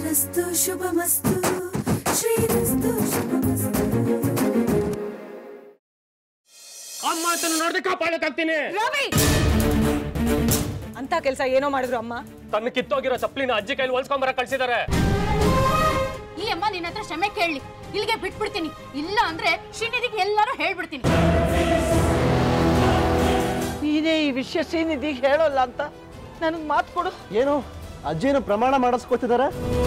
ಶ್ರೀರಸ್ತು ಶುಭಮಸ್ತು ಶ್ರೀರಸ್ತು ಶುಭಮಸ್ತು ಅಮ್ಮ ಅಂತ ನೋಡ್ದೆ ಕಾಪಾಡಕ್ಕಾಗ್ತೀನಿ ರವಿ ಅಂತ ಕೆಲಸ ಏನೋ ಮಾಡಿದ್ರು ಅಮ್ಮ ತನ್ನ ಕಿತ್ತೋಗಿರೋ ಚಪ್ಲಿನ ಅಜ್ಜಿ ಕೈಲಿ ಹೊಲ್ಸ್ಕೊಂಬರ ಕಳ್ಸಿದಾರೆ ಈ ಅಮ್ಮ ನಿನ್ನ ಹತ್ರ ಕ್ಷಮೆ ಕೇಳಲಿ ಇಲ್ಲಿಗೆ ಬಿಟ್ಬಿಡ್ತೀನಿ ಇಲ್ಲ ಅಂದ್ರೆ ಶ್ರೀನಿಧಿಗೆ ಎಲ್ಲಾರು ಹೇಳ್ಬಿಡ್ತೀನಿ ನೀನೇ ಈ ವಿಷಯ ಶ್ರೀನಿಧಿಗೆ ಹೇಳೋಲ್ಲ ಅಂತ ನನಗೆ ಮಾತು ಕೊಡು ಏನು ಅಜ್ಜಿನ ಪ್ರಮಾಣ ಮಾಡಿಸ್ಕೊತಿದ್ದಾರೆ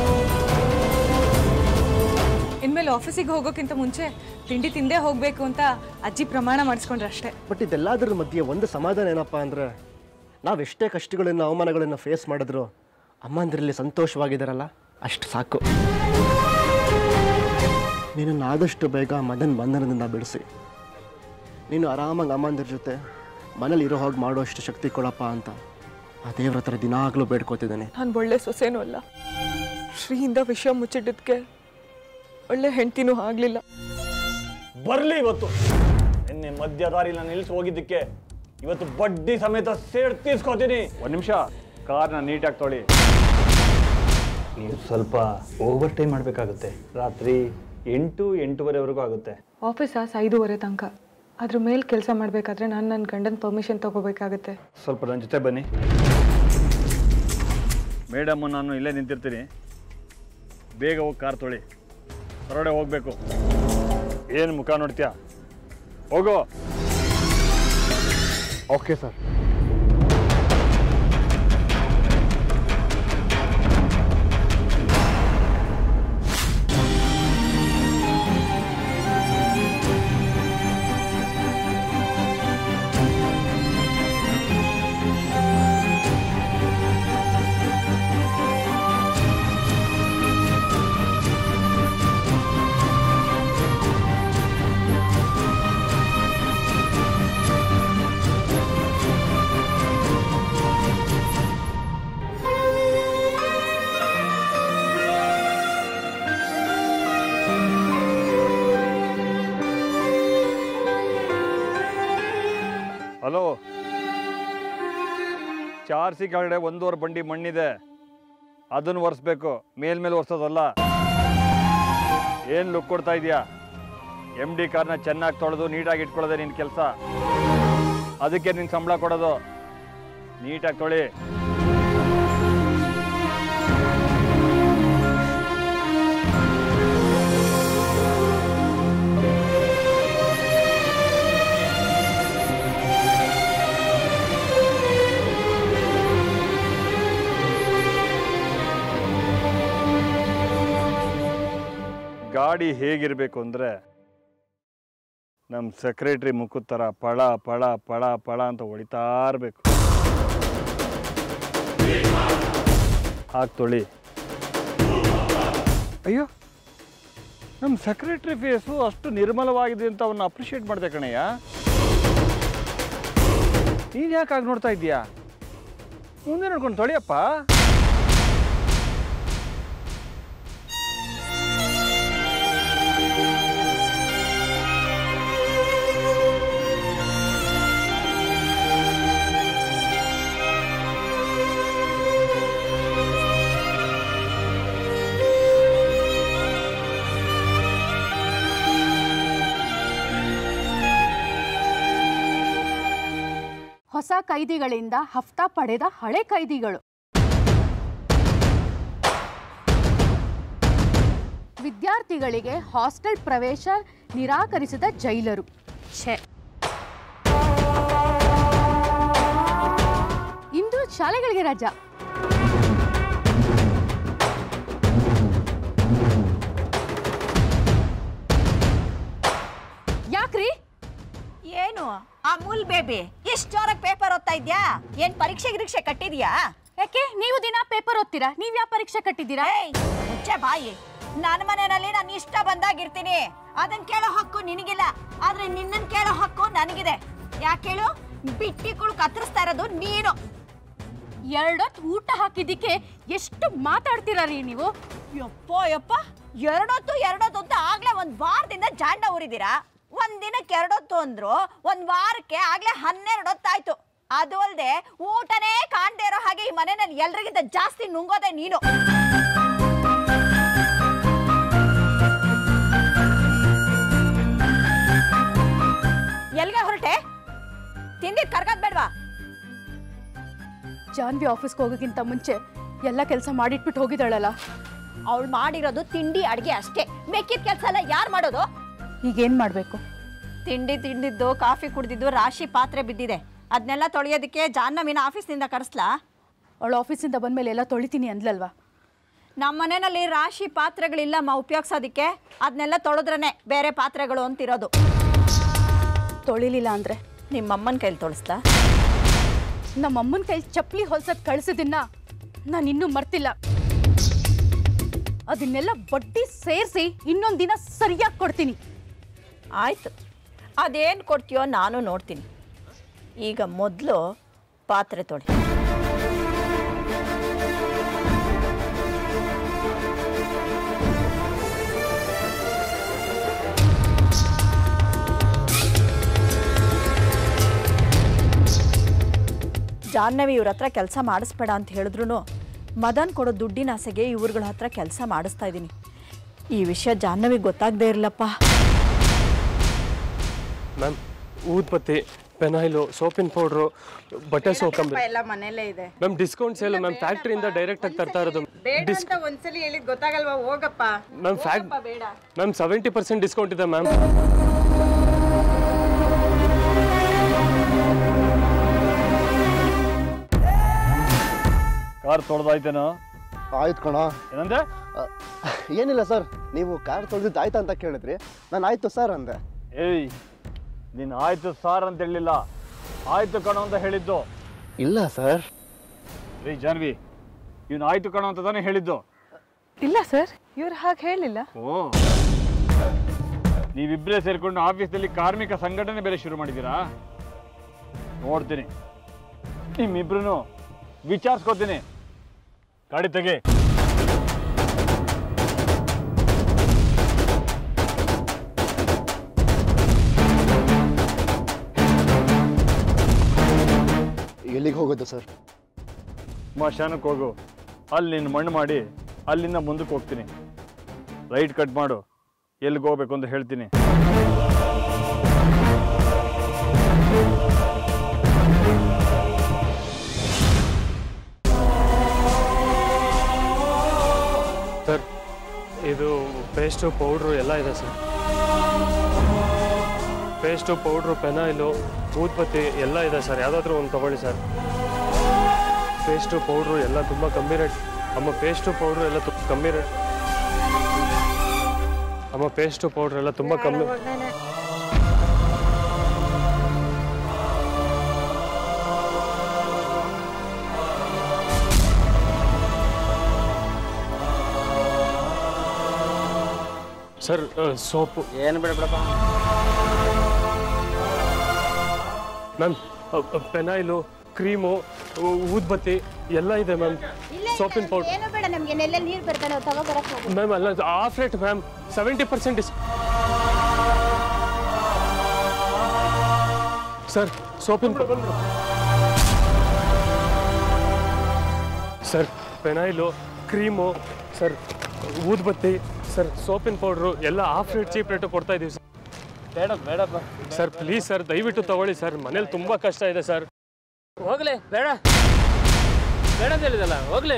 ಇನ್ಮೇಲೆ ಆಫೀಸಿಗೆ ಹೋಗೋಕ್ಕಿಂತ ಮುಂಚೆ ತಿಂಡಿ ತಿಂದೇ ಹೋಗ್ಬೇಕು ಅಂತ ಅಜ್ಜಿ ಪ್ರಮಾಣ ಮಾಡಿಸ್ಕೊಂಡ್ರೆ ಅಷ್ಟೇ ಬಟ್ ಇದೆಲ್ಲದರ ಮಧ್ಯೆ ಒಂದು ಸಮಾಧಾನ ಏನಪ್ಪ ಅಂದರೆ ನಾವೆಷ್ಟೇ ಕಷ್ಟಗಳನ್ನು ಅವಮಾನಗಳನ್ನು ಫೇಸ್ ಮಾಡಿದ್ರು ಅಮ್ಮಂದಿರಲ್ಲಿ ಸಂತೋಷವಾಗಿದ್ದಾರಲ್ಲ ಅಷ್ಟು ಸಾಕು ನೀನನ್ನು ಆದಷ್ಟು ಬೇಗ ಮದನ್ ಬಂಧನದಿಂದ ಬಿಡಿಸಿ ನೀನು ಆರಾಮಾಗಿ ಅಮ್ಮಂದಿರ ಜೊತೆ ಮನೇಲಿ ಇರೋ ಹೋಗಿ ಮಾಡೋಷ್ಟು ಶಕ್ತಿ ಕೊಡಪ್ಪ ಅಂತ ಆ ದೇವ್ರ ಹತ್ರ ದಿನಾಗಲೂ ಬೇಡ್ಕೋತಿದ್ದಾನೆ ನಾನು ಒಳ್ಳೆ ಸೊಸೆನೂ ಅಲ್ಲ ಶ್ರೀಯಿಂದ ವಿಷಯ ಮುಚ್ಚಿಟ್ಟಿದ್ಕೆ ಒಳ್ಳೆ ಹೆಂಡ್ತಿನೂ ಆಗಲಿಲ್ಲ ಬರ್ಲಿ ಇವತ್ತು ನಿನ್ನೆ ಮಧ್ಯದಾರಿನ ನಿಲ್ಸಿ ಹೋಗಿದ್ದಕ್ಕೆ ಇವತ್ತು ಬಡ್ಡಿ ಸಮೇತ ಸೇಡ್ ತೀರ್ಸ್ಕೊತೀನಿ ಒಂದ್ ನಿಮಿಷ ಕಾರ್ನ ನೀಟಾಗಿ ತೊಳಿ ನೀವು ಸ್ವಲ್ಪ ಓವರ್ ಟೈಮ್ ಮಾಡಬೇಕಾಗುತ್ತೆ ರಾತ್ರಿ ಎಂಟು ಎಂಟೂವರೆವರೆಗೂ ಆಗುತ್ತೆ ಆಫೀಸ್ ಆಸ್ ಐದೂವರೆ ತನಕ ಅದ್ರ ಮೇಲೆ ಕೆಲಸ ಮಾಡಬೇಕಾದ್ರೆ ನಾನು ನನ್ನ ಗಂಡನ ಪರ್ಮಿಷನ್ ತಗೋಬೇಕಾಗತ್ತೆ ಸ್ವಲ್ಪ ನನ್ನ ಜೊತೆ ಬನ್ನಿ ಮೇಡಮ್ ನಾನು ಇಲ್ಲೇ ನಿಂತಿರ್ತೀನಿ ಬೇಗ ಹೋಗಿ ಕಾರ್ ತೊಳಿ ಹೊರಗಡೆ ಹೋಗ್ಬೇಕು ಏನು ಮುಖ ನೋಡ್ತೀಯಾ ಹೋಗೋ ಓಕೆ ಸರ್ ಹಲೋ ಚಾರ್ಸಿ ಕೆಳಗಡೆ ಒಂದೂವರೆ ಬಂಡಿ ಮಣ್ಣಿದೆ ಅದನ್ನು ಒರೆಸ್ಬೇಕು ಮೇಲ್ಮೇಲೆ ಒರೆಸೋದಲ್ಲ ಏನು ಲುಕ್ ಕೊಡ್ತಾ ಇದೆಯಾ ಎಮ್ ಡಿ ಕಾರ್ನ ಚೆನ್ನಾಗಿ ತೊಳೆದು ನೀಟಾಗಿ ಇಟ್ಕೊಳ್ಳೋದೆ ನಿನ್ನ ಕೆಲಸ ಅದಕ್ಕೆ ನಿನ್ನ ಸಂಬಳ ಕೊಡೋದು ನೀಟಾಗಿ ತೊಳಿ ಗಾಡಿ ಹೇಗಿರಬೇಕು ಅಂದರೆ ನಮ್ಮ ಸೆಕ್ರೆಟ್ರಿ ಮುಖದ ಥರ ಪಳ ಪಳ ಪಳ ಪಳ ಅಂತ ಹೊಡಿತಾ ಇರಬೇಕು ಹಾಕಿ ತೊಳಿ ಅಯ್ಯೋ ನಮ್ಮ ಸೆಕ್ರೆಟ್ರಿ ಫೇಸು ಅಷ್ಟು ನಿರ್ಮಲವಾಗಿದೆ ಅಂತ ಅವನ್ನ ಅಪ್ರಿಷಿಯೇಟ್ ಮಾಡಿದೆ ಕಣಯ್ಯ ನೀನು ಯಾಕೆ ಆಗಿ ನೋಡ್ತಾ ಇದ್ದೀಯಾ ಮುಂದೆ ನೋಡ್ಕೊಂಡು ತೊಳಿಯಪ್ಪ ಹೊಸ ಕೈದಿಗಳಿಂದ ಹಫ್ತಾ ಪಡೆದ ಹಳೆ ಕೈದಿಗಳು ವಿದ್ಯಾರ್ಥಿಗಳಿಗೆ ಹಾಸ್ಟೆಲ್ ಪ್ರವೇಶ ನಿರಾಕರಿಸಿದ ಜೈಲರು ಛೆ ಇಂದು ಶಾಲೆಗಳಿಗೆ ರಜಾ ಯಾಕ್ರಿ ಏನು ಅಮೂಲ್ ಬೇಬಿ ಎಷ್ಟು ಜೋರಾಗಿ ಪೇಪರ್ ಓದ್ತಾ ಇದ್ಯಾ ಏನ್ ಪರೀಕ್ಷೆ ಗಿರೀಕ್ಷೆ ಕಟ್ಟಿದ್ಯಾ ಯಾಕೆ ನೀವು ದಿನ ಪೇಪರ್ ಓದ್ತೀರಾ ನೀವ್ ಯಾವ ಪರೀಕ್ಷೆ ಕಟ್ಟಿದ್ದೀರಾ ಏಯ್ ಮುಚ್ಚೆ ಬಾಯಿ ನನ್ನ ಮನೆಯಲ್ಲಿ ನಾನು ಇಷ್ಟ ಬಂದಾಗಿರ್ತೀನಿ ಅದನ್ ಕೇಳೋ ಹಕ್ಕು ನಿನಗಿಲ್ಲ ಆದ್ರೆ ನಿನ್ನನ್ ಕೇಳೋ ಹಕ್ಕು ನನಗಿದೆ ಯಾಕೆ ಹೇಳು ಬಿಟ್ಟಿಗಳು ಕತ್ತರಿಸ್ತಾ ಇರೋದು ನೀನು ಎರಡೊತ್ತು ಊಟ ಹಾಕಿದ್ದಕ್ಕೆ ಎಷ್ಟು ಮಾತಾಡ್ತೀರಾ ರೀ ನೀವು ಯಪ್ಪೋ ಯಪ್ಪ ಎರಡೊತ್ತು ಎರಡೊತ್ತು ಅಂತ ಆಗ್ಲೇ ಒಂದ್ ವಾರದಿಂದ ಜಾಂಡ ಊರಿದ್ದೀರಾ ಒಂದ್ ದಿನಕ್ಕೆ ಎರಡೊತ್ತು ಅಂದ್ರು ಒಂದ್ ವಾರಕ್ಕೆ ಆಗ್ಲೇ ಹನ್ನೆರಡು ಹೊತ್ತಾಯ್ತು ಅದು ಅಲ್ದೆ ಊಟನೇ ಕಾಣ್ದೇ ಇರೋ ಹಾಗೆ ಈ ಮನೆಯಲ್ಲಿ ಎಲ್ರಿಗಿಂತ ಜಾಸ್ತಿ ನುಂಗೋದೆ ನೀನು ಜಾನ್ವಿ ಆಫೀಸ್ಗೆ ಹೋಗೋಕ್ಕಿಂತ ಮುಂಚೆ ಎಲ್ಲ ಕೆಲಸ ಮಾಡಿಟ್ಬಿಟ್ಟು ಹೋಗಿದ್ದಾಳಲ್ಲ ಅವಳು ಮಾಡಿರೋದು ತಿಂಡಿ ಅಡುಗೆ ಅಷ್ಟೇ ಮೆಕ್ಕಿದ ಕೆಲಸ ಎಲ್ಲ ಯಾರು ಮಾಡೋದು ಈಗೇನು ಮಾಡಬೇಕು ತಿಂಡಿ ತಿಂದಿದ್ದು ಕಾಫಿ ಕುಡ್ದಿದ್ದು ರಾಶಿ ಪಾತ್ರೆ ಬಿದ್ದಿದೆ ಅದನ್ನೆಲ್ಲ ತೊಳೆಯೋದಕ್ಕೆ ಜಾಹ್ನವಿನ ಆಫೀಸ್ನಿಂದ ಕರೆಸ್ಲಾ ಅವಳು ಆಫೀಸಿಂದ ಬಂದಮೇಲೆ ಎಲ್ಲ ತೊಳಿತೀನಿ ಅಂದ್ಲಲ್ವಾ ನಮ್ಮ ಮನೆಯಲ್ಲಿ ರಾಶಿ ಪಾತ್ರೆಗಳಿಲ್ಲಮ್ಮ ಉಪಯೋಗಿಸೋದಕ್ಕೆ ಅದನ್ನೆಲ್ಲ ತೊಳೆದ್ರೇ ಬೇರೆ ಪಾತ್ರೆಗಳು ಅಂತಿರೋದು ತೊಳಿಲಿಲ್ಲ ಅಂದರೆ ನಿಮ್ಮಮ್ಮನ ಕೈಲಿ ತೊಳಿಸ್ಲಾ ನಮ್ಮ ಅಮ್ಮನ ಕೈ ಚಪ್ಪಲಿ ಹೊಲ್ಸದ್ ಕಳ್ಸಿದ್ದನ್ನ ನಾನು ಇನ್ನೂ ಮರ್ತಿಲ್ಲ ಅದನ್ನೆಲ್ಲ ಬಡ್ಡಿ ಸೇರಿಸಿ ಇನ್ನೊಂದು ದಿನ ಸರಿಯಾಗಿ ಕೊಡ್ತೀನಿ ಆಯ್ತು ಅದೇನು ಕೊಡ್ತೀಯೋ ನಾನು ನೋಡ್ತೀನಿ ಈಗ ಮೊದಲು ಪಾತ್ರೆ ತೊಳಿ ಜಾಹ್ನವಿ ಇವ್ರ ಹತ್ರ ಕೆಲಸ ಮಾಡಿಸ್ಬೇಡ ಅಂತ ಹೇಳಿದ್ರು ಮದನ್ ಕೊಡೋ ದುಡ್ಡಿನ ಆಸೆಗೆ ಇವ್ರುಗಳ ಹತ್ರ ಕೆಲಸ ಮಾಡಿಸ್ತಾ ಇದ್ದೀನಿ ಈ ವಿಷಯ ಜಾಹ್ನವಿಗೆ ಗೊತ್ತಾಗದೇ ಇರಲಪ್ಪ ಮ್ಯಾಮ್ ಊದ್ಬತ್ತಿ ಪೆನಾಯಿಲು ಸೋಪಿನ ಪೌಡ್ರು ಬಟ್ಟೆ ಸೋಪ್ ಎಲ್ಲ ಮನೇಲೇ ಇದೆ ಮ್ಯಾಮ್ ಡಿಸ್ಕೌಂಟ್ ಸೇಲ್ ಮ್ಯಾಮ್ ಫ್ಯಾಕ್ಟ್ರಿಯಿಂದ ಡೈರೆಕ್ಟ್ ಆಗಿ ತರ್ತಾ ಇರೋದು ಬೇಡ ಅಂತ ಒಂದ್ಸಲಿ ಹೇಳಿದ್ ಗೊತ್ತಾಗಲ್ವಾ ಹೋಗಪ್ಪ ma'am fact ma'am seventy percent discount ಇದೆ ಮ್ಯಾಮ್ ಕಾರ್ ತೊಳೆದಾಯ್ತೇನೋ ಆಯ್ತು ಕಣ ಏನಂದ್ರೆ ಏನಿಲ್ಲ ಸರ್ ನೀವು ಕಾರ್ ತೊಳೆದಿದ್ದು ಆಯ್ತಾ ಅಂತ ಕೇಳಿದ್ರಿ ನಾನು ಆಯ್ತು ಸರ್ ಅಂದೆ ಏಯ್ ನೀನು ಆಯ್ತು ಸಾರ್ ಅಂತ ಹೇಳಿಲ್ಲ ಆಯ್ತು ಕಣೋ ಅಂತ ಹೇಳಿದ್ದು ಇಲ್ಲ ಸರ್ ರೀ ಜಾನ್ವಿ ಇವನು ಆಯ್ತು ಕಣೋ ಅಂತ ತಾನೇ ಹೇಳಿದ್ದು ಇಲ್ಲ ಸರ್ ಇವ್ರು ಹಾಗೆ ಹೇಳಿಲ್ಲ ಓ ನೀವಿಬ್ಬರೇ ಸೇರ್ಕೊಂಡು ಆಫೀಸ್ನಲ್ಲಿ ಕಾರ್ಮಿಕ ಸಂಘಟನೆ ಬೇರೆ ಶುರು ಮಾಡಿದ್ದೀರಾ ನೋಡ್ತೀನಿ ನಿಮ್ಮಿಬ್ರು ವಿಚಾರಿಸ್ಕೋತೀನಿ ಗಾಡಿ ತೆಗಿ ಎಲ್ಲಿಗೆ ಹೋಗೋದು ಸರ್ ಸ್ಮಶಾನಕ್ಕೆ ಹೋಗು ಅಲ್ಲಿ ನಿನ್ನ ಮಣ್ಣು ಮಾಡಿ ಅಲ್ಲಿಂದ ಮುಂದಕ್ಕೆ ಹೋಗ್ತೀನಿ ರೈಟ್ ಕಟ್ ಮಾಡು ಎಲ್ಲಿಗೆ ಹೋಗ್ಬೇಕು ಅಂತ ಹೇಳ್ತೀನಿ ಸರ್ ಇದು ಪೇಸ್ಟು ಪೌಡ್ರು ಎಲ್ಲ ಇದೆ ಸರ್ ಪೇಸ್ಟು ಪೌಡ್ರು ಪೆನಾಯಿಲು ಊದ್ಬತ್ತಿ ಎಲ್ಲ ಇದೆ ಸರ್ ಯಾವುದಾದ್ರೂ ಒಂದು ತೊಗೊಳ್ಳಿ ಸರ್ ಪೇಸ್ಟು ಪೌಡ್ರು ಎಲ್ಲ ತುಂಬ ಕಮ್ಮಿ ರೇಟ್ ಅಮ್ಮ ಪೇಸ್ಟು ಪೌಡ್ರು ಎಲ್ಲ ತುಂಬ ಕಮ್ಮಿ ರೇಟ್ ಅಮ್ಮ ಪೇಸ್ಟು ಪೌಡ್ರ್ ಎಲ್ಲ ತುಂಬ ಕಮ್ಮಿ ಸರ್ ಸೋಪು ಏನು ಬಿಡ ಬಿಡಪ್ಪ ಮ್ಯಾಮ್ ಪೆನಾಯಿಲು ಕ್ರೀಮು ಊದ್ಬತ್ತಿ ಎಲ್ಲ ಇದೆ ಮ್ಯಾಮ್ ಸೋಪಿನ ಪೌಡ್ರ್ ಏನು ಬೇಡ ನಮಗೆ ನೆಲ್ಲಲ್ಲಿ ನೀರು ಬರ್ತಾನೆ ತಗೋಬರಕ್ಕೆ ಹೋಗು ಮ್ಯಾಮ್ ಅಲ್ಲ half rate ma'am seventy percent is sir ಸೋಪಿನ ಸರ್ ಪೆನಾಯಿಲು ಕ್ರೀಮು ಸರ್ ಊದ್ಬತ್ತಿ ಸರ್ ಸೋಪಿನ ಪೌಡ್ರು ಎಲ್ಲ ಆಫ್ ರೇಟ್ ಚೀಪ್ ರೇಟು ಕೊಡ್ತಾ ಇದ್ದೀವಿ ಸರ್ ಬೇಡ ಬೇಡಪ್ಪ ಸರ್ ಪ್ಲೀಸ್ ಸರ್ ದಯವಿಟ್ಟು ತಗೊಳ್ಳಿ ಸರ್ ಮನೇಲಿ ತುಂಬ ಕಷ್ಟ ಇದೆ ಸರ್ ಹೋಗ್ಲಿ ಬೇಡ ಬೇಡ ಅಂತ ಹೇಳಿದಲ್ಲ ಹೋಗ್ಲಿ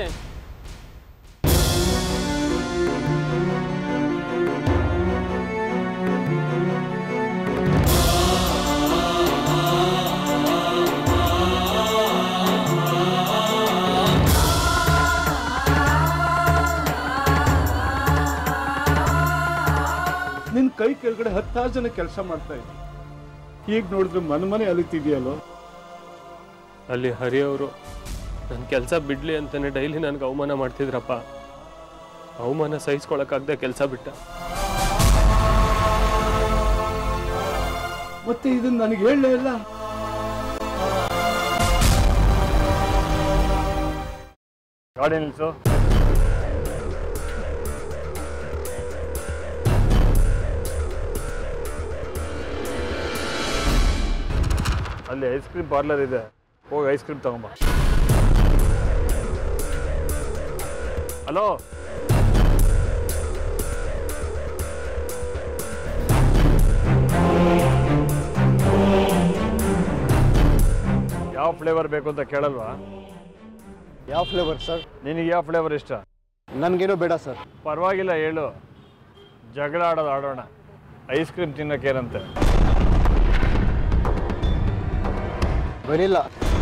ನಿನ್ ಕೈ ಕೆಳಗಡೆ ಹತ್ತಾರು ಜನ ಕೆಲಸ ಮಾಡ್ತಾ ಇದ್ರು ಈಗ ನೋಡಿದ್ರೆ ಮನೆ ಮನೆ ಅಲಿತಿದ್ಯಲ್ಲೋ ಅಲ್ಲಿ ಹರಿಯವರು ನನ್ನ ಕೆಲಸ ಬಿಡ್ಲಿ ಅಂತಾನೆ ಡೈಲಿ ನನಗೆ ಅವಮಾನ ಮಾಡ್ತಿದ್ರಪ್ಪ ಅವಮಾನ ಸಹಿಸ್ಕೊಳಕ್ಕಾಗದೆ ಕೆಲಸ ಬಿಟ್ಟ ಮತ್ತೆ ಇದನ್ನ ನನಗೆ ಹೇಳಲೇ ಇಲ್ಲ ಗಾಡಿ ನಿಲ್ಸು ಅಲ್ಲಿ ಐಸ್ ಕ್ರೀಮ್ ಪಾರ್ಲರ್ ಇದೆ ಹೋಗಿ ಐಸ್ ಕ್ರೀಮ್ ತಗೊಂಬ ಹಲೋ ಯಾವ ಫ್ಲೇವರ್ ಬೇಕು ಅಂತ ಕೇಳಲ್ವಾ ಯಾವ ಫ್ಲೇವರ್ ಸರ್ ನಿನಗೆ ಯಾವ ಫ್ಲೇವರ್ ಇಷ್ಟ ನನಗೇನೂ ಬೇಡ ಸರ್ ಪರವಾಗಿಲ್ಲ ಹೇಳು ಜಗಳ ಆಡೋದು ಆಡೋಣ ಐಸ್ ಕ್ರೀಮ್ ತಿನ್ನೋಕ್ಕೇನಂತೆ ವೆನಿಲ್ಲ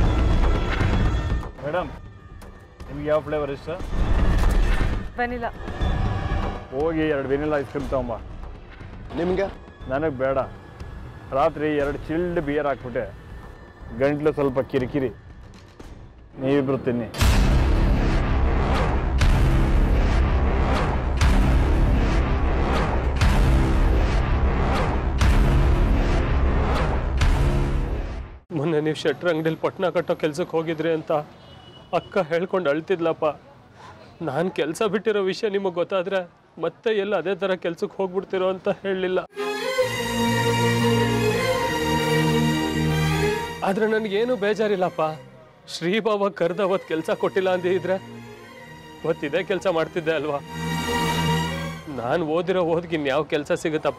ಮೇಡಮ್ ನಿಮ್ಗೆ ಯಾವ ಫ್ಲೇವರ್ ಇಷ್ಟ ವೆನಿಲಾ ಹೋಗಿ ಎರಡು ವೆನಿಲ್ಲ ಐಸ್ ಕ್ರೀಮ್ ತೊಗೊಂಬ ನಿಮಗೆ ನನಗೆ ಬೇಡ ರಾತ್ರಿ ಎರಡು ಚಿಲ್ಡ್ ಬಿಯರ್ ಹಾಕ್ಬಿಟ್ಟೆ ಗಂಟ್ಲು ಸ್ವಲ್ಪ ಕಿರಿಕಿರಿ ನೀವಿಬ್ರು ತಿನ್ನಿ ಮೊನ್ನೆ ನೀವು ಶೆಟ್ರ್ ಅಂಗಡಿಲಿ ಪಟ್ನ ಕಟ್ಟೋ ಕೆಲ್ಸಕ್ಕೆ ಹೋಗಿದ್ರಿ ಅಂತ ಅಕ್ಕ ಹೇಳ್ಕೊಂಡು ಅಳ್ತಿದ್ಲಪ್ಪ ನಾನು ಕೆಲಸ ಬಿಟ್ಟಿರೋ ವಿಷಯ ನಿಮಗೆ ಗೊತ್ತಾದ್ರೆ ಮತ್ತೆ ಎಲ್ಲ ಅದೇ ಥರ ಕೆಲ್ಸಕ್ಕೆ ಹೋಗ್ಬಿಡ್ತಿರೋ ಅಂತ ಹೇಳಲಿಲ್ಲ ಆದ್ರೆ ನನಗೇನು ಬೇಜಾರಿಲ್ಲಪ್ಪ ಶ್ರೀಬಾಬಾ ಕರೆದ ಅವತ್ತು ಕೆಲಸ ಕೊಟ್ಟಿಲ್ಲ ಅಂದಿದ್ರೆ ಇವತ್ತು ಇದೇ ಕೆಲಸ ಮಾಡ್ತಿದ್ದೆ ಅಲ್ವಾ ನಾನು ಓದಿರೋ ಓದ್ಗೆ ಇನ್ಯಾವ ಕೆಲಸ ಸಿಗುತ್ತಪ್ಪ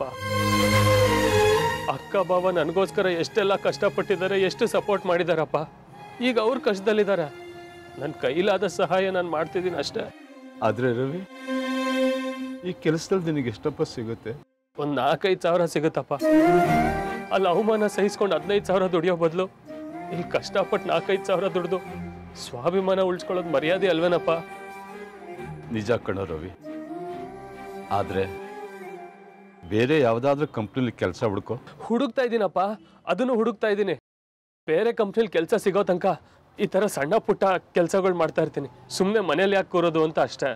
ಅಕ್ಕ ಬಾವ ನನಗೋಸ್ಕರ ಎಷ್ಟೆಲ್ಲ ಕಷ್ಟಪಟ್ಟಿದ್ದಾರೆ ಎಷ್ಟು ಸಪೋರ್ಟ್ ಮಾಡಿದಾರಪ್ಪ ಈಗ ಅವ್ರ ಕಷ್ಟದಲ್ಲಿದ್ದಾರೆ ನನ್ನ ಕೈಲಾದ ಸಹಾಯ ನಾನು ಮಾಡ್ತಿದ್ದೀನಿ ಅಷ್ಟೇ ಆದ್ರೆ ರವಿ ಈ ಕೆಲಸದಲ್ಲಿ ನಿನಗೆ ಎಷ್ಟಪ್ಪ ಸಿಗುತ್ತೆ ಒಂದು ನಾಲ್ಕೈದು ಸಾವಿರ ಸಿಗುತ್ತಪ್ಪ ಅಲ್ಲಿ ಅವಮಾನ ಸಹಿಸ್ಕೊಂಡು ಹದಿನೈದು ಸಾವಿರ ದುಡಿಯೋ ಬದಲು ಇಲ್ಲಿ ಕಷ್ಟಪಟ್ಟು ನಾಲ್ಕೈದು ಸಾವಿರ ದುಡ್ದು ಸ್ವಾಭಿಮಾನ ಉಳಿಸ್ಕೊಳ್ಳೋದು ಮರ್ಯಾದೆ ಅಲ್ವೇನಪ್ಪ ನಿಜ ಕಣೋ ರವಿ ಆದ್ರೆ ಬೇರೆ ಯಾವುದಾದ್ರೂ ಕಂಪ್ನಿಲಿ ಕೆಲಸ ಹುಡ್ಕೋ ಹುಡುಕ್ತಾ ಇದ್ದೀನಪ್ಪ ಅದನ್ನು ಹುಡುಕ್ತಾ ಇದ್ದೀನಿ ಬೇರೆ ಕಂಪ್ನಿಲಿ ಕೆಲಸ ಸಿಗೋ ತನಕ ಈ ಥರ ಸಣ್ಣ ಪುಟ್ಟ ಕೆಲಸಗಳು ಮಾಡ್ತಾ ಇರ್ತೀನಿ ಸುಮ್ಮನೆ ಮನೇಲಿ ಯಾಕೆ ಕೂರೋದು ಅಂತ ಅಷ್ಟೇ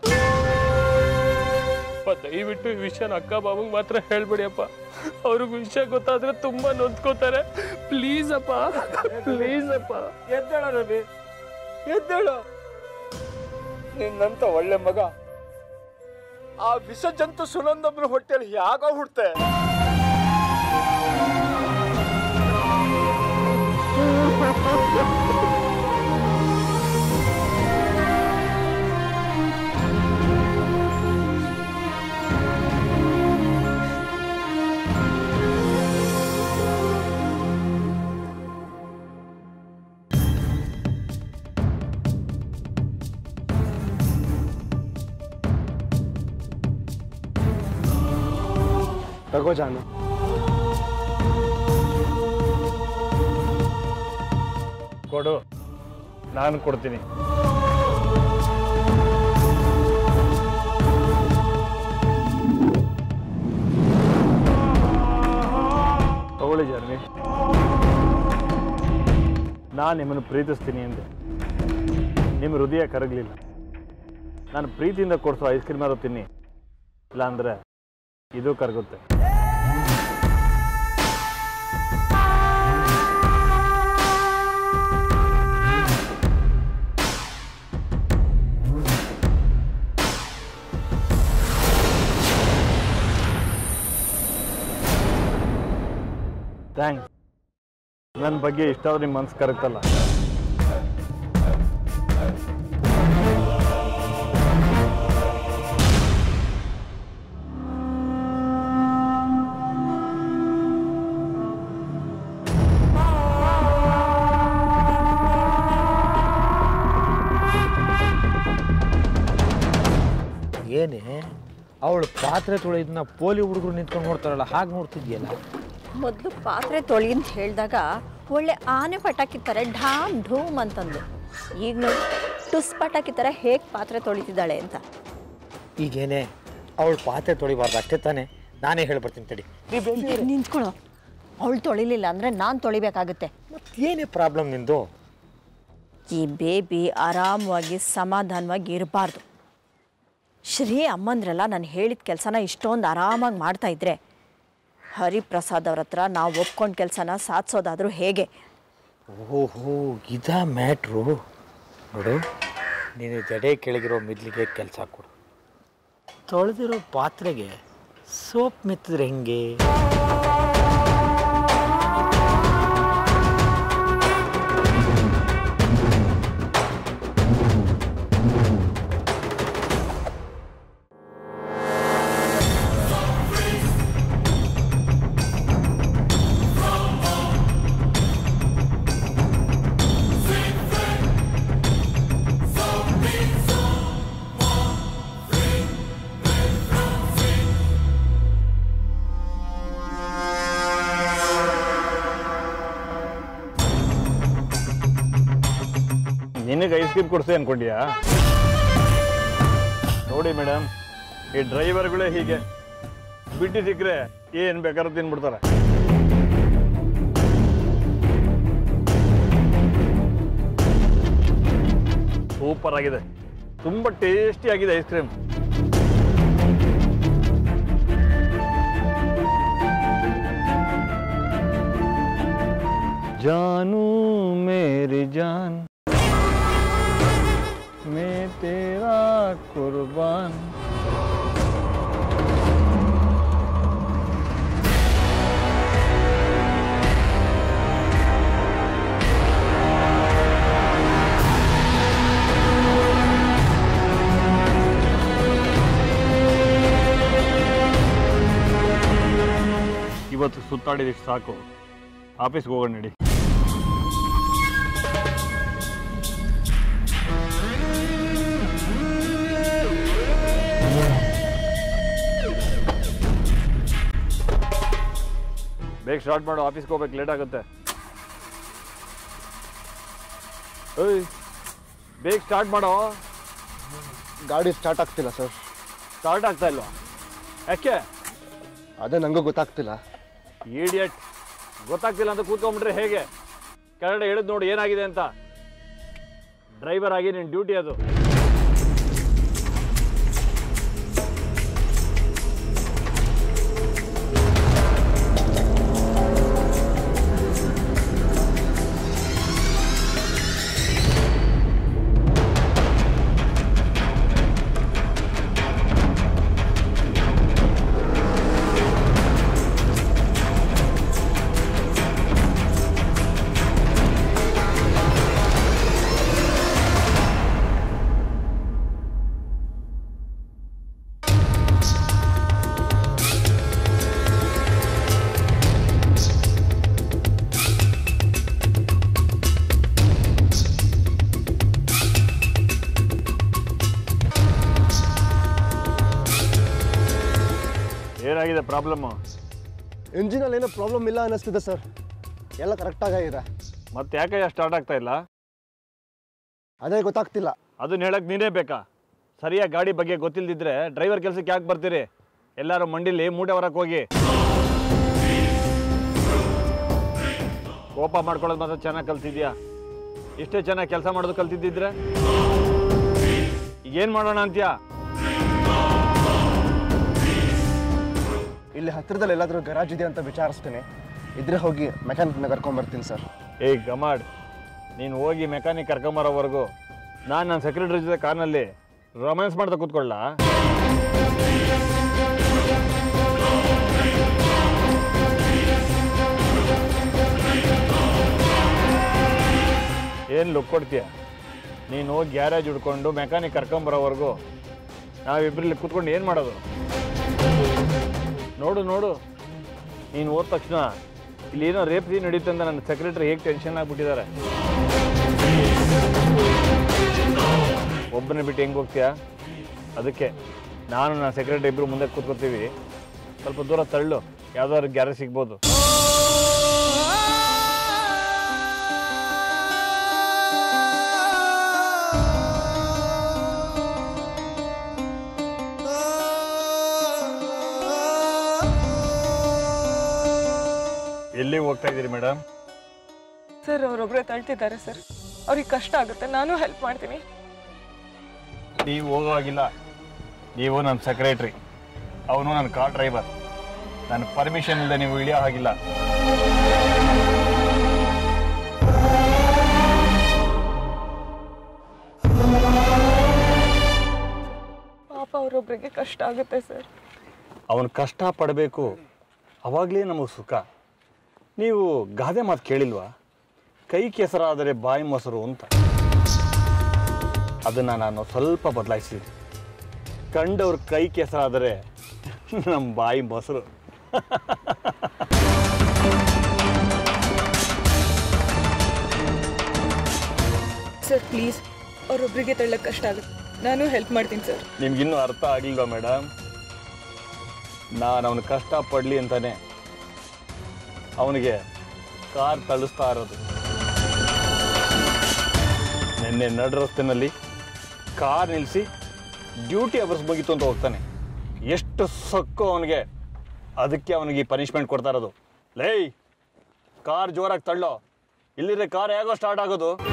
ಅಪ್ಪ ದಯವಿಟ್ಟು ಈ ವಿಷಯನ ಅಕ್ಕ ಬಾಬಂಗೆ ಮಾತ್ರ ಹೇಳ್ಬೇಡಿ ಅಪ್ಪ ಅವ್ರಿಗೆ ವಿಷಯ ಗೊತ್ತಾದ್ರೆ ತುಂಬಾ ನೊಂದ್ಕೋತಾರೆ ಪ್ಲೀಸ್ ಅಪ್ಪ ಪ್ಲೀಸ್ ಅಪ್ಪ ಎದ್ದೇಳ ರವಿ ಎದ್ದೇಳು ನಿನ್ನಂತ ಒಳ್ಳೆ ಮಗ ಆ ವಿಷ ಜಂತು ಸುನಂದಮ್ಮನ ಹೊಟ್ಟೆಲಿ ಯಾಗ ಹುಡ್ತೆ ತಗೋ ಜಾನು ಕೊಡು ನಾನು ಕೊಡ್ತೀನಿ ತಗೊಳ್ಳಿ ಜರ್ನಿ ನಾನು ನಿಮ್ಮನ್ನು ಪ್ರೀತಿಸ್ತೀನಿ ಅಂದೆ ನಿಮ್ಮ ಹೃದಯ ಕರಗಲಿಲ್ಲ ನಾನು ಪ್ರೀತಿಯಿಂದ ಕೊಡಿಸೋ ಐಸ್ ಕ್ರೀಮ್ ಆದ್ರೂ ತಿನ್ನಿ ಇಲ್ಲಾಂದ್ರೆ ಇದು ಕರಗುತ್ತೆ ಥ್ಯಾಂಕ್ಸ್ ನನ್ನ ಬಗ್ಗೆ ಇಷ್ಟಾದ್ರೂ ನಿಮ್ಮ ಮನ್ಸು ಕರಗ್ತಲ್ಲ ಏನೇ ಅವಳು ಪಾತ್ರೆ ತೊಳೆಯೋದನ್ನ ಪೋಲಿ ಹುಡುಗರು ನಿಂತ್ಕೊಂಡು ನೋಡ್ತಾರಲ್ಲ ಹಾಗೆ ನೋಡ್ತಿದ್ಯಲ್ಲ ಮೊದಲು ಪಾತ್ರೆ ತೊಳಿ ಅಂತ ಹೇಳಿದಾಗ ಒಳ್ಳೆ ಆನೆ ಪಟಾಕಿ ಥರ ಢಾಮ್ ಢೂಮ್ ಅಂತಂದು ಈಗ ನೋಡಿ ಟುಸ್ ಪಟಾಕಿ ಥರ ಹೇಗೆ ಪಾತ್ರೆ ತೊಳಿತಿದ್ದಾಳೆ ಅಂತ ಈಗೇನೆ ಅವಳು ಪಾತ್ರೆ ತೊಳಿಬಾರ್ದು ಅಷ್ಟೇ ತಾನೇ ನಾನೇ ಹೇಳ್ಬರ್ತೀನಿ ತಡಿ ನಿಂತ್ಕೊಳ್ಳೋ ಅವಳು ತೊಳಿಲಿಲ್ಲ ಅಂದರೆ ನಾನು ತೊಳಿಬೇಕಾಗುತ್ತೆ ಏನೇ ಪ್ರಾಬ್ಲಮ್ ನಿಂದು ಈ ಬೇಬಿ ಆರಾಮವಾಗಿ ಸಮಾಧಾನವಾಗಿ ಇರಬಾರ್ದು ಶ್ರೀ ಅಮ್ಮಂದ್ರೆಲ್ಲ ನಾನು ಹೇಳಿದ ಕೆಲಸನ ಇಷ್ಟೊಂದು ಆರಾಮಾಗಿ ಮಾಡ್ತಾ ಇದ್ರೆ ಹರಿಪ್ರಸಾದ್ ಅವ್ರ ಹತ್ರ ನಾವು ಒಪ್ಕೊಂಡು ಕೆಲಸನ ಸಾಧಿಸೋದಾದರೂ ಹೇಗೆ ಓಹೋ ಇದಾ ಮ್ಯಾಟ್ರು ನೋಡು ನೀನು ಜಡೆ ಕೆಳಗಿರೋ ಮಿದ್ಲಿಗೆ ಕೆಲಸ ಕೊಡು ತೊಳೆದಿರೋ ಪಾತ್ರೆಗೆ ಸೋಪ್ ಮೆತ್ತಿದ್ರೆ ಹೆಂಗೆ ಕ್ರೀಮ್ ಕೊಡಿಸ್ದೆ ಅನ್ಕೊಂಡ್ಯಾ ನೋಡಿ ಮೇಡಮ್ ಈ ಡ್ರೈವರ್ಗಳೇ ಹೀಗೆ ಬಿಟ್ಟು ಸಿಕ್ಕರೆ ಏನು ಬೇಕಾದ್ರೂ ತಿನ್ಬಿಡ್ತಾರೆ ಸೂಪರ್ ಆಗಿದೆ ತುಂಬ ಟೇಸ್ಟಿ ಆಗಿದೆ ಐಸ್ ಕ್ರೀಮ್ जानू मेरी जान मैं तेरा कुर्बान ಇವತ್ತು ಸುತ್ತಾಡಿದಷ್ಟು ಸಾಕು ಆಫೀಸ್ಗೆ ಹೋಗೋಣ ನಡಿ ಬೇಗ ಸ್ಟಾರ್ಟ್ ಮಾಡು ಆಫೀಸ್ಗೆ ಹೋಗ್ಬೇಕು ಲೇಟ್ ಆಗುತ್ತೆ ಏಯ್ ಬೇಗ ಸ್ಟಾರ್ಟ್ ಮಾಡೋ ಗಾಡಿ ಸ್ಟಾರ್ಟ್ ಆಗ್ತಿಲ್ಲ ಸರ್ ಸ್ಟಾರ್ಟ್ ಆಗ್ತಾ ಇಲ್ವಾ ಯಾಕೆ ಅದೇ ನನಗೂ ಗೊತ್ತಾಗ್ತಿಲ್ಲ ಈಡಿಯಟ್ ಗೊತ್ತಾಗ್ತಿಲ್ಲ ಅಂತ ಕೂತ್ಕೊಂಡ್ಬಿಟ್ರೆ ಹೇಗೆ ಕೆಳಗಡೆ ಹೇಳಿದ್ ನೋಡಿ ಏನಾಗಿದೆ ಅಂತ ಡ್ರೈವರ್ ಆಗಿ ನಿನ್ನ ಡ್ಯೂಟಿ ಅದು ಏನಾಗಿದೆ ಪ್ರಾಬ್ಲಮ್ಮು ಇಂಜಿನಲ್ಲಿ ಏನೋ ಪ್ರಾಬ್ಲಮ್ ಇಲ್ಲ ಅನ್ನಿಸ್ತಿದೆ ಸರ್ ಎಲ್ಲ ಕರೆಕ್ಟಾಗಿದೆ ಮತ್ತೆ ಯಾಕೆ ಸ್ಟಾರ್ಟ್ ಆಗ್ತಾ ಇಲ್ಲ ಅದೇ ಗೊತ್ತಾಗ್ತಿಲ್ಲ ಅದನ್ನ ಹೇಳಕ್ ನೀನೇ ಬೇಕಾ ಸರಿಯಾಗಿ ಗಾಡಿ ಬಗ್ಗೆ ಗೊತ್ತಿಲ್ದಿದ್ರೆ ಡ್ರೈವರ್ ಕೆಲಸಕ್ಕೆ ಯಾಕೆ ಬರ್ತೀರಿ ಎಲ್ಲರೂ ಮಂಡಿಲಿ ಮೂಟೆ ಹೊರಕ್ಕೆ ಹೋಗಿ ಕೋಪ ಮಾಡ್ಕೊಳ್ಳೋದು ಮಾತ್ರ ಚೆನ್ನಾಗಿ ಕಲ್ತಿದ್ಯಾ ಇಷ್ಟೇ ಚೆನ್ನಾಗಿ ಕೆಲಸ ಮಾಡೋದು ಕಲ್ತಿದ್ದಿದ್ರೆ ಏನು ಮಾಡೋಣ ಅಂತ್ಯಾ ಇಲ್ಲಿ ಹತ್ತಿರದಲ್ಲಿ ಎಲ್ಲಾದರೂ ಗರಾಜ್ ಇದೆ ಅಂತ ವಿಚಾರಿಸ್ತೀನಿ ಇದ್ರೆ ಹೋಗಿ ಮೆಕ್ಯಾನಿಕ್ನ ಕರ್ಕೊಂಬರ್ತೀನಿ ಸರ್ ಏಯ್ ಗಮಾಡ್ ನೀನು ಹೋಗಿ ಮೆಕ್ಯಾನಿಕ್ ಕರ್ಕೊಂಬರೋವರೆಗೂ ನಾನು ನನ್ನ ಸೆಕ್ರೆಟರಿ ಜೊತೆ ಕಾರ್ನಲ್ಲಿ ರೊಮ್ಯಾನ್ಸ್ ಮಾಡ್ತಾ ಕೂತ್ಕೊಳ್ಳ ಏನು ಲುಕ್ ಕೊಡ್ತೀಯ ನೀನು ಹೋಗಿ ಗ್ಯಾರೇಜ್ ಹುಡ್ಕೊಂಡು ಮೆಕ್ಯಾನಿಕ್ ಕರ್ಕೊಂಬರೋವರೆಗೂ ನಾವಿಬ್ಬರಲ್ಲಿ ಕೂತ್ಕೊಂಡು ಏನು ಮಾಡೋದು ನೋಡು ನೋಡು ನೀನು ಹೋದ ತಕ್ಷಣ ಇಲ್ಲಿ ಏನೋ ರೇಪ್ ಸೀನ್ ನಡೀತು ಅಂತ ನನ್ನ ಸೆಕ್ರೆಟರಿ ಹೇಗೆ ಟೆನ್ಷನ್ ಆಗಿಬಿಟ್ಟಿದ್ದಾರೆ ಒಬ್ಬನೇ ಬಿಟ್ಟು ಹೆಂಗೆ ಹೋಗ್ತೀಯಾ ಅದಕ್ಕೆ ನಾನು ನನ್ನ ಸೆಕ್ರೆಟರಿ ಇಬ್ಬರು ಮುಂದೆ ಕೂತ್ಕೋತೀವಿ ಸ್ವಲ್ಪ ದೂರ ತಳ್ಳು ಯಾವ್ದಾದ್ರು ಗ್ಯಾರೇಜ್ ಸಿಗ್ಬೋದು ಎಲ್ಲಿಗೆ ಹೋಗ್ತಾ ಇದ್ದೀರಿ ಮೇಡಮ್ ಸರ್ ಅವರೊಬ್ಬರೇ ತಳ್ತಿದ್ದಾರೆ ಸರ್ ಅವ್ರಿಗೆ ಕಷ್ಟ ಆಗುತ್ತೆ ನಾನು ಹೆಲ್ಪ್ ಮಾಡ್ತೀನಿ ನೀವು ಹೋಗೋವಾಗಿಲ್ಲ ನೀವು ನನ್ನ ಸೆಕ್ರೆಟ್ರಿ ಅವನು ನನ್ನ ಕಾರ್ ಡ್ರೈವರ್ ನನ್ನ ಪರ್ಮಿಷನ್ ಇಲ್ಲದೆ ನೀವು ಇಳಿಯೋ ಹಾಗಿಲ್ಲ ಪಾಪ ಅವರೊಬ್ಬರಿಗೆ ಕಷ್ಟ ಆಗುತ್ತೆ ಸರ್ ಅವನು ಕಷ್ಟ ಪಡಬೇಕು ಅವಾಗಲೇ ನಮಗೆ ಸುಖ ನೀವು ಗಾದೆ ಮಾತು ಕೇಳಿಲ್ವಾ ಕೈ ಕೆಸರಾದರೆ ಬಾಯಿ ಮೊಸರು ಅಂತ ಅದನ್ನು ನಾನು ಸ್ವಲ್ಪ ಬದಲಾಯಿಸಿದ್ದೀನಿ ಕಂಡವ್ರ ಕೈ ಕೆಸರಾದರೆ ನಮ್ಮ ಬಾಯಿ ಮೊಸರು ಸರ್ ಪ್ಲೀಸ್ ಅವರೊಬ್ಬರಿಗೆ ತಳ್ಳಕ್ಕೆ ಕಷ್ಟ ಆಗುತ್ತೆ ನಾನು ಹೆಲ್ಪ್ ಮಾಡ್ತೀನಿ ಸರ್ ನಿಮ್ಗಿನ್ನೂ ಅರ್ಥ ಆಗಲಿಲ್ವಾ ಮೇಡಮ್ ನಾನು ಅವನು ಕಷ್ಟ ಪಡಲಿ ಅಂತಾನೆ ಅವನಿಗೆ ಕಾರ್ ತಳಿಸ್ತಾ ಇರೋದು ನಿನ್ನೆ ನಡು ರಸ್ತೆನಲ್ಲಿ ಕಾರ್ ನಿಲ್ಲಿಸಿ ಡ್ಯೂಟಿ ಅವರ್ಸ್ ಮುಗೀತು ಅಂತ ಹೋಗ್ತಾನೆ ಎಷ್ಟು ಸೊಕ್ಕು ಅವನಿಗೆ ಅದಕ್ಕೆ ಅವನಿಗೆ ಈ ಪನಿಷ್ಮೆಂಟ್ ಕೊಡ್ತಾ ಇರೋದು ಲೈ ಕಾರ್ ಜೋರಾಗಿ ತಳ್ಳೋ ಇಲ್ಲಿದ್ರೆ ಕಾರ್ ಹೇಗೋ ಸ್ಟಾರ್ಟ್ ಆಗೋದು